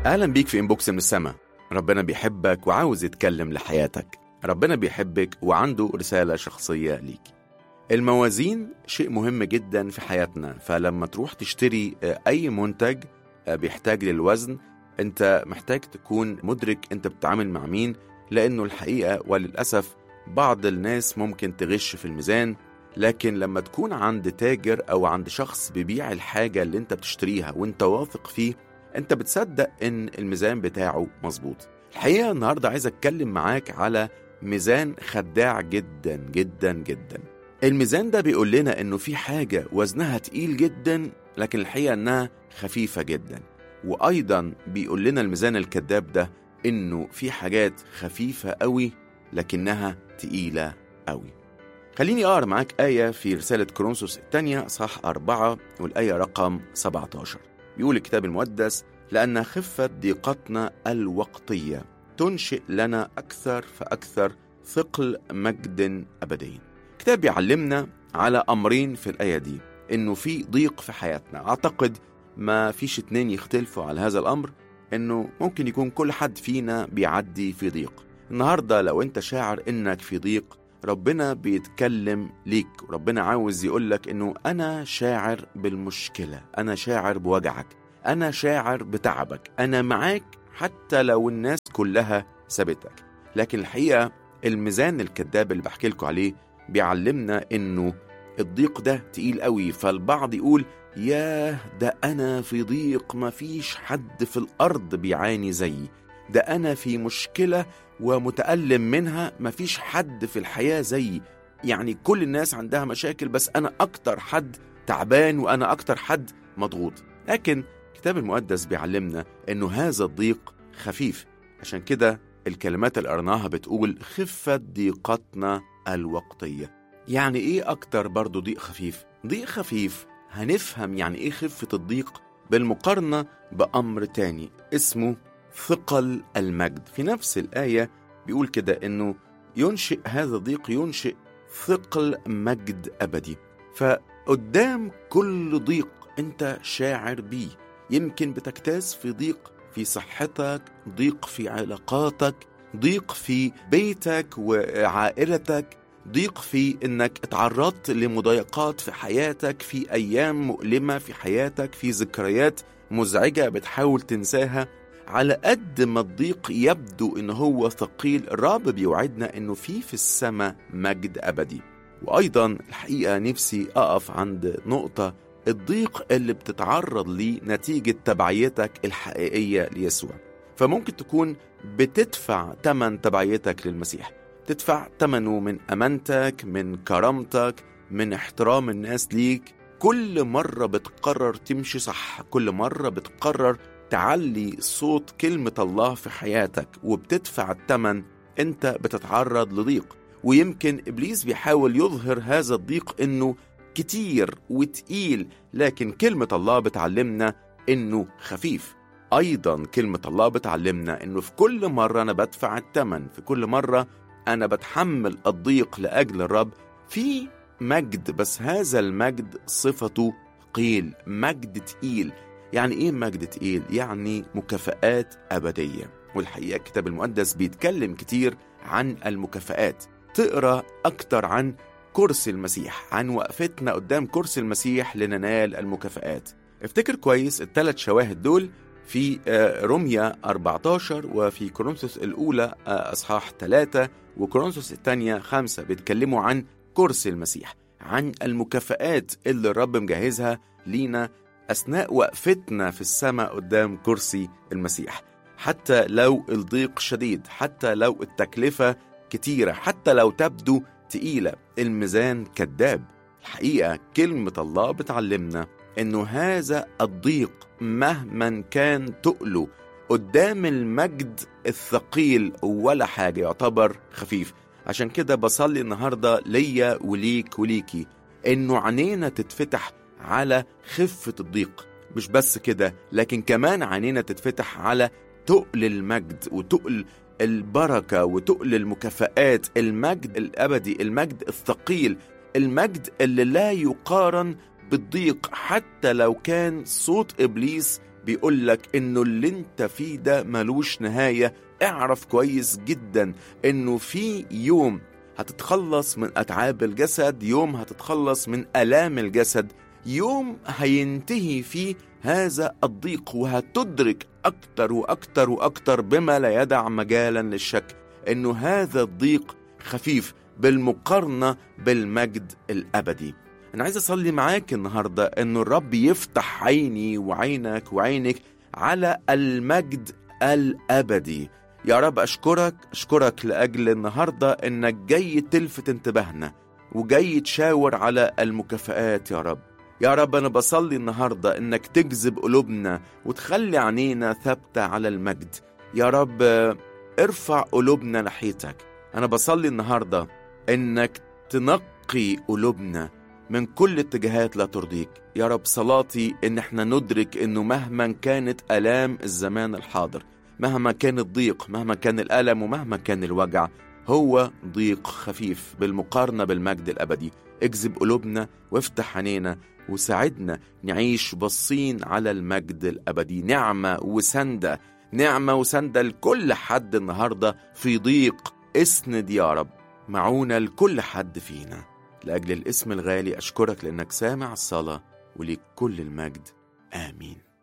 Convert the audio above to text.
أهلا بيك في إنبوكس من السما ربنا بيحبك وعاوز يتكلم لحياتك ربنا بيحبك وعنده رسالة شخصية ليك الموازين شيء مهم جدا في حياتنا فلما تروح تشتري آه، أي منتج آه، بيحتاج للوزن أنت محتاج تكون مدرك أنت بتتعامل مع مين لأنه الحقيقة وللأسف بعض الناس ممكن تغش في الميزان لكن لما تكون عند تاجر أو عند شخص بيبيع الحاجة اللي أنت بتشتريها وأنت واثق فيه أنت بتصدق إن الميزان بتاعه مظبوط الحقيقة النهاردة عايز أتكلم معاك على ميزان خداع جدا جدا جدا الميزان ده بيقول لنا إنه في حاجة وزنها تقيل جدا لكن الحقيقة إنها خفيفة جدا وأيضا بيقول لنا الميزان الكذاب ده إنه في حاجات خفيفة قوي لكنها تقيلة قوي خليني أقرأ معاك آية في رسالة كورنثوس الثانية صح أربعة والآية رقم 17 بيقول الكتاب المقدس لأن خفة ضيقتنا الوقتية تنشئ لنا أكثر فأكثر ثقل مجد أبدي الكتاب بيعلمنا على أمرين في الآية دي إنه في ضيق في حياتنا أعتقد ما فيش اتنين يختلفوا على هذا الأمر إنه ممكن يكون كل حد فينا بيعدي في ضيق النهاردة لو أنت شاعر إنك في ضيق ربنا بيتكلم ليك ربنا عاوز يقولك إنه أنا شاعر بالمشكلة أنا شاعر بوجعك أنا شاعر بتعبك أنا معاك حتى لو الناس كلها سابتك لكن الحقيقة الميزان الكذاب اللي بحكي لكم عليه بيعلمنا إنه الضيق ده تقيل قوي فالبعض يقول ياه ده أنا في ضيق ما فيش حد في الأرض بيعاني زيي ده أنا في مشكلة ومتألم منها مفيش حد في الحياة زيي يعني كل الناس عندها مشاكل بس أنا أكتر حد تعبان وأنا أكتر حد مضغوط لكن الكتاب المقدس بيعلمنا أنه هذا الضيق خفيف عشان كده الكلمات اللي قرناها بتقول خفة ضيقتنا الوقتية يعني إيه أكتر برضو ضيق خفيف؟ ضيق خفيف هنفهم يعني إيه خفة الضيق بالمقارنة بأمر تاني اسمه ثقل المجد في نفس الآية بيقول كده إنه ينشئ هذا الضيق ينشئ ثقل مجد أبدي فقدام كل ضيق أنت شاعر بيه يمكن بتجتاز في ضيق في صحتك ضيق في علاقاتك ضيق في بيتك وعائلتك ضيق في انك اتعرضت لمضايقات في حياتك في ايام مؤلمه في حياتك في ذكريات مزعجه بتحاول تنساها على قد ما الضيق يبدو ان هو ثقيل الرب بيوعدنا انه في في السماء مجد ابدي وايضا الحقيقه نفسي اقف عند نقطه الضيق اللي بتتعرض ليه نتيجه تبعيتك الحقيقيه ليسوع فممكن تكون بتدفع ثمن تبعيتك للمسيح تدفع ثمنه من امانتك من كرامتك من احترام الناس ليك كل مره بتقرر تمشي صح كل مره بتقرر تعلي صوت كلمة الله في حياتك وبتدفع الثمن انت بتتعرض لضيق ويمكن ابليس بيحاول يظهر هذا الضيق انه كتير وتقيل لكن كلمة الله بتعلمنا انه خفيف ايضا كلمة الله بتعلمنا انه في كل مرة انا بدفع الثمن في كل مرة انا بتحمل الضيق لاجل الرب في مجد بس هذا المجد صفته قيل مجد تقيل يعني ايه مجد تقيل؟ يعني مكافآت أبدية والحقيقة الكتاب المقدس بيتكلم كتير عن المكافآت تقرأ أكتر عن كرسي المسيح عن وقفتنا قدام كرسي المسيح لننال المكافآت افتكر كويس الثلاث شواهد دول في روميا 14 وفي كورنثوس الأولى أصحاح 3 وكورنثوس الثانية 5 بيتكلموا عن كرسي المسيح عن المكافآت اللي الرب مجهزها لينا أثناء وقفتنا في السماء قدام كرسي المسيح حتى لو الضيق شديد حتى لو التكلفة كتيرة حتى لو تبدو تقيلة الميزان كذاب الحقيقة كلمة الله بتعلمنا إنه هذا الضيق مهما كان تقله قدام المجد الثقيل ولا حاجة يعتبر خفيف عشان كده بصلي النهاردة ليا وليك وليكي إنه عينينا تتفتح على خفة الضيق مش بس كده لكن كمان عينينا تتفتح على تقل المجد وتقل البركة وتقل المكافآت المجد الأبدي المجد الثقيل المجد اللي لا يقارن بالضيق حتى لو كان صوت إبليس بيقولك إنه اللي انت فيه ده ملوش نهاية اعرف كويس جدا إنه في يوم هتتخلص من أتعاب الجسد يوم هتتخلص من آلام الجسد يوم هينتهي فيه هذا الضيق وهتدرك أكتر وأكتر وأكتر بما لا يدع مجالا للشك إنه هذا الضيق خفيف بالمقارنة بالمجد الأبدي أنا عايز أصلي معاك النهاردة إنه الرب يفتح عيني وعينك وعينك على المجد الأبدي يا رب أشكرك أشكرك لأجل النهاردة إنك جاي تلفت انتباهنا وجاي تشاور على المكافآت يا رب يا رب أنا بصلي النهاردة إنك تجذب قلوبنا وتخلي عينينا ثابتة على المجد يا رب ارفع قلوبنا ناحيتك أنا بصلي النهاردة إنك تنقي قلوبنا من كل اتجاهات لا ترضيك يا رب صلاتي إن احنا ندرك إنه مهما كانت آلام الزمان الحاضر مهما كان الضيق مهما كان الألم ومهما كان الوجع هو ضيق خفيف بالمقارنة بالمجد الأبدي اجذب قلوبنا وافتح عينينا وساعدنا نعيش باصين على المجد الأبدي نعمة وسندة نعمة وسندة لكل حد النهاردة في ضيق اسند يا رب معونة لكل حد فينا لأجل الاسم الغالي أشكرك لأنك سامع الصلاة وليك كل المجد آمين